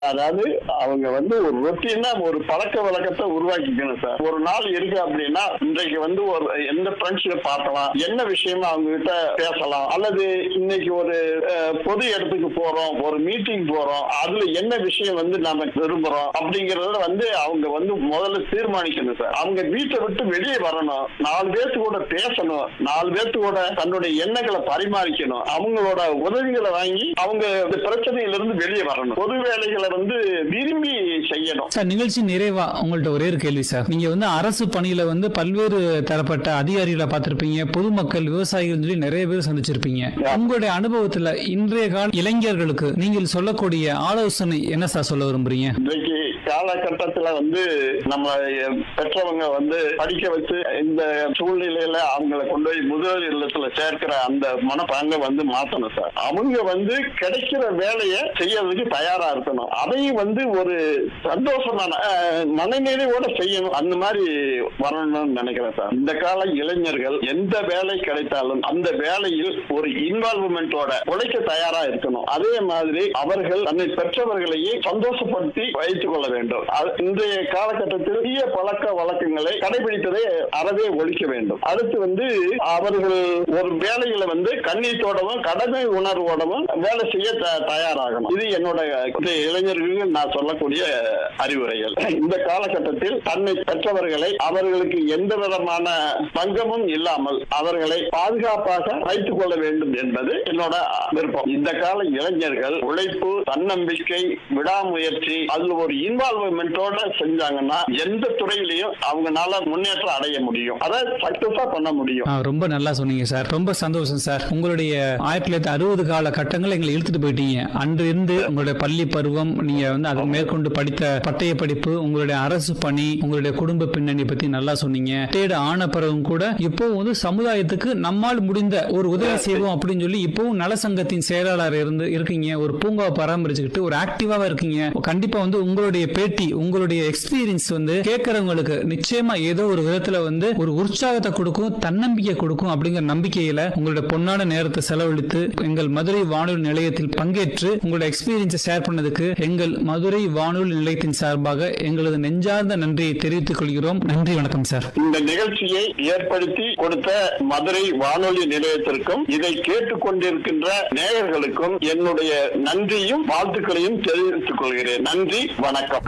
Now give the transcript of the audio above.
அதாவது அவங்க வந்து ஒரு ரொட்டீனா ஒரு பழக்க வழக்கத்தை உருவாக்கிக்கணும் சார் ஒரு நாள் இருக்கு அப்படின்னா இன்றைக்கு வந்து ஒரு எந்த ஃப்ரெண்ட்ஸ்ல பார்க்கலாம் என்ன விஷயமா அவங்க கிட்ட பேசலாம் அல்லது இன்னைக்கு ஒரு அஹ், பொது இடத்துக்கு போறோம் ஒரு மீட்டிங் போறோம் அதுல என்ன விஷயம் வந்து நாம விரும்புறோம் அப்படிங்கறத வந்து அவங்க வந்து முதல்ல தீர்மானிக்கணும் சார் அவங்க வீட்டை விட்டு வெளியே வரணும் நாலு பேர்த்து கூட பேசணும் நாலு பேர்த்து கூட தன்னுடைய எண்ணங்களை பரிமாறிக்கணும் அவங்களோட உதவிகளை வாங்கி அவங்க இந்த பிரச்சனையில இருந்து வெளியே வரணும் பொது வேலைகளை வந்து விரும்பி செய்யணும் சார் நிகழ்ச்சி நிறைவா உங்கள்ட்ட ஒரே ஒரு கேள்வி சார் நீங்க வந்து அரசு பணியில வந்து பல்வேறு தரப்பட்ட அதிகாரிகளை பார்த்திருப்பீங்க பொதுமக்கள் விவசாயிகள் சொல்லி நிறைய பேர் சந்திச்சிருப்பீங்க உங்களுடைய அனுபவத்துல இன்றைய கால இளைஞர்களுக்கு நீங்கள் சொல்லக்கூடிய ஆலோசனை என்ன சார் சொல்ல விரும்புறீங்க இன்றைக்கு காலகட்டத்துல வந்து நம்ம அஹ், பெற்றவங்க வந்து படிக்க வச்சு இந்த சூழ்நிலையில அவங்கள கொண்டு போய் முதல் இல்லத்துல சேர்க்கிற அந்த மனப்பாங்க வந்து மாத்தணும் சார் அவங்க வந்து கிடைக்கிற வேலையை செய்யறதுக்கு தயாரா இருக்கணும் அதையும் வந்து ஒரு சந்தோஷமான அஹ், மனநிறைவோட செய்யணும் அந்த மாதிரி வரணும்னு நினைக்கிறேன் சார் இந்த கால இளைஞர்கள் எந்த வேலை கிடைத்தாலும் அந்த வேலையில் ஒரு இன்வால்வ்மெண்டோட உழைக்க தயாரா இருக்கணும் அதே மாதிரி அவர்கள் தன்னை பெற்றவர்களையே சந்தோஷப்படுத்தி வைத்துக் கொள்ள வேண்டும் அது- இன்றைய காலகட்டத்தில் தீய பழக்க வழக்கங்களை கடைபிடிப்பதை அறவே ஒழிக்க வேண்டும் அடுத்து வந்து அவர்கள் ஒரு வேலையில வந்து கண்ணியத்தோடவும் கடமை உணர்வோடவும் வேலை செய்ய த- தயாராகணும் இது என்னோட இந்த இளைஞர்களுக்கு நான் சொல்லக்கூடிய அறிவுரைகள் இந்த காலகட்டத்தில் தன்னை பெற்றவர்களை அவர்களுக்கு எந்த விதமான பங்கமும் இல்லாமல் அவர்களை பாதுகாப்பாக வைத்துக் கொள்ள வேண்டும் என்பது என்னோட விருப்பம் இந்த கால இளைஞர்கள் உழைப்பு தன்னம்பிக்கை விடாமுயற்சி அதுல ஒரு இன்வால்வ்மெண்டோட செஞ்சாங்கன்னா எந்த துறையிலையும் அவங்கனால முன்னேற்றம் அடைய முடியும் அதை சக்சஸா பண்ண முடியும் ஆ, ரொம்ப நல்லா சொன்னீங்க சார் ரொம்ப சந்தோஷம் சார் உங்களுடைய ஆயிரத்தி தொள்ளாயிரத்தி அறுபது கால கட்டங்களை எங்களை இழுத்துட்டு போயிட்டீங்க அன்று இருந்து உங்களுடைய பள்ளி பருவம் நீங்க வந்து அதை மேற்கொண்டு படித்த பட்டய படிப்பு உங்களுடைய அரசு பணி உங்களுடைய குடும்ப பின்னணி பத்தி நல்லா சொன்னீங்க தேடு ஆன பிறகும் கூட இப்போ வந்து சமுதாயத்துக்கு நம்மால் முடிந்த ஒரு உதவி செய்வோம் அப்படின்னு சொல்லி இப்பவும் நலசங்கத்தின் செயலாளர் இருந்து இருக்கீங்க ஒரு பூங்காவை பராமரிச்சுக்கிட்டு ஒரு ஆக்டிவாவா இருக்கீங்க கண்டிப்பா வந்து உங்களுடைய பேட்டி உங்களுடைய எக்ஸ்பீரியன்ஸ் வந்து கேட்கறவங்களுக்கு நிச்சயமா ஏதோ ஒரு விதத்துல வந்து ஒரு உற்சாகத்தை கொடுக்கும் தன்னம்பிக்கை கொடுக்கும் அப்படிங்கிற நம்பிக்கையில உங்களுடைய பொன்னான நேரத்தை செலவழித்து எங்கள் மதுரை வானொலி நிலையத்தில் பங்கேற்று உங்களுடைய எக்ஸ்பீரியன்ஸை ஷேர் பண்ணதுக்கு எங்கள் மதுரை வானொலி நிலையத்தின் சார்பாக எங்களது நெஞ்சார்ந்த நன்றியை தெரிவித்துக் கொள்கிறோம் நன்றி வணக்கம் சார் இந்த நிகழ்ச்சியை ஏற்படுத்தி கொடுத்த மதுரை வானொலி நிலையத்திற்கும் இதை கேட்டுக்கொண்டிருக்கின்ற நேயர்களுக்கும் என்னுடைய நன்றியும் வாழ்த்துக்களையும் தெரிவித்துக் கொள்கிறேன் நன்றி வணக்கம்